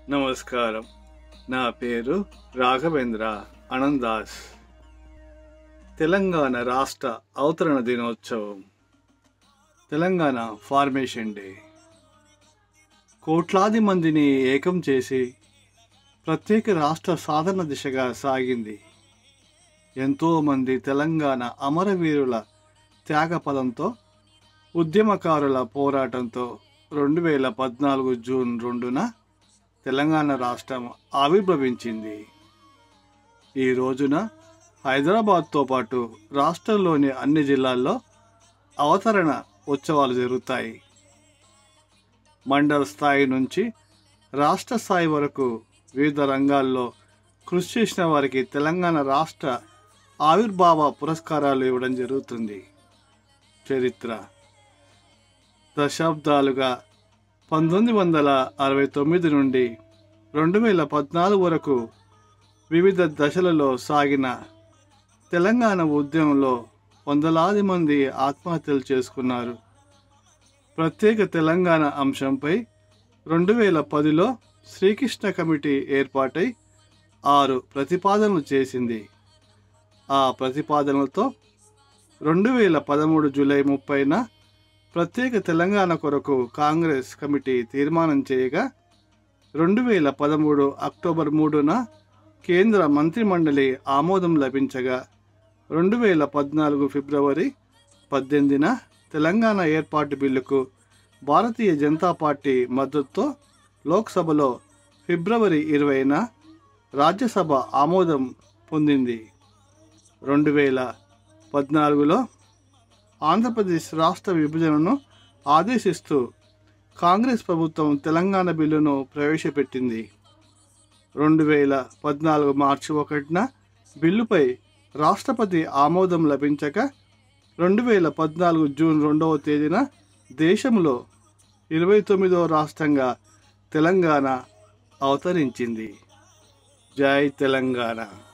నమస్కారం నా పేరు రాఘవేంద్ర అనందాస్ తెలంగాణ రాష్ట్ర అవతరణ దినోత్సవం తెలంగాణ ఫార్మేషన్ డే కోట్లాది మందిని ఏకం చేసి ప్రత్యేక రాష్ట్ర సాధన దిశగా సాగింది ఎంతోమంది తెలంగాణ అమరవీరుల త్యాగపదంతో ఉద్యమకారుల పోరాటంతో రెండు వేల పద్నాలుగు జూన్ రెండున తెలంగాణ రాష్ట్రం ఆవిర్భవించింది ఈ రోజున హైదరాబాద్తో పాటు రాష్ట్రంలోని అన్ని జిల్లాల్లో అవతరణ ఉత్సవాలు జరుగుతాయి మండల స్థాయి నుంచి రాష్ట్ర స్థాయి వరకు వివిధ రంగాల్లో కృషి చేసిన వారికి తెలంగాణ రాష్ట్ర ఆవిర్భావ పురస్కారాలు ఇవ్వడం జరుగుతుంది చరిత్ర దశాబ్దాలుగా పంతొమ్మిది వందల అరవై తొమ్మిది నుండి రెండు వేల పద్నాలుగు వరకు వివిధ దశలలో సాగిన తెలంగాణ ఉద్యమంలో వందలాది మంది ఆత్మహత్యలు చేసుకున్నారు ప్రత్యేక తెలంగాణ అంశంపై రెండు వేల పదిలో శ్రీకృష్ణ కమిటీ ఏర్పాటై ఆరు ప్రతిపాదనలు చేసింది ఆ ప్రతిపాదనలతో రెండు వేల పదమూడు జూలై ముప్పైన ప్రత్యేక తెలంగాణ కొరకు కాంగ్రెస్ కమిటీ తీర్మానం చేయగా రెండు వేల పదమూడు అక్టోబర్ మూడున కేంద్ర మంత్రిమండలి ఆమోదం లభించగా రెండు వేల పద్నాలుగు ఫిబ్రవరి పద్దెనిమిదిన తెలంగాణ ఏర్పాటు బిల్లుకు భారతీయ జనతా పార్టీ మద్దతుతో లోక్సభలో ఫిబ్రవరి ఇరవైన రాజ్యసభ ఆమోదం పొందింది రెండు వేల పద్నాలుగులో ఆంధ్రప్రదేశ్ రాష్ట్ర విభజనను ఆదేశిస్తూ కాంగ్రెస్ ప్రభుత్వం తెలంగాణ బిల్లును ప్రవేశపెట్టింది రెండు వేల పద్నాలుగు మార్చి ఒకటిన బిల్లుపై రాష్ట్రపతి ఆమోదం లభించక రెండు వేల పద్నాలుగు జూన్ రెండవ తేదీన దేశంలో ఇరవై తొమ్మిదవ రాష్ట్రంగా తెలంగాణ అవతరించింది జై తెలంగాణ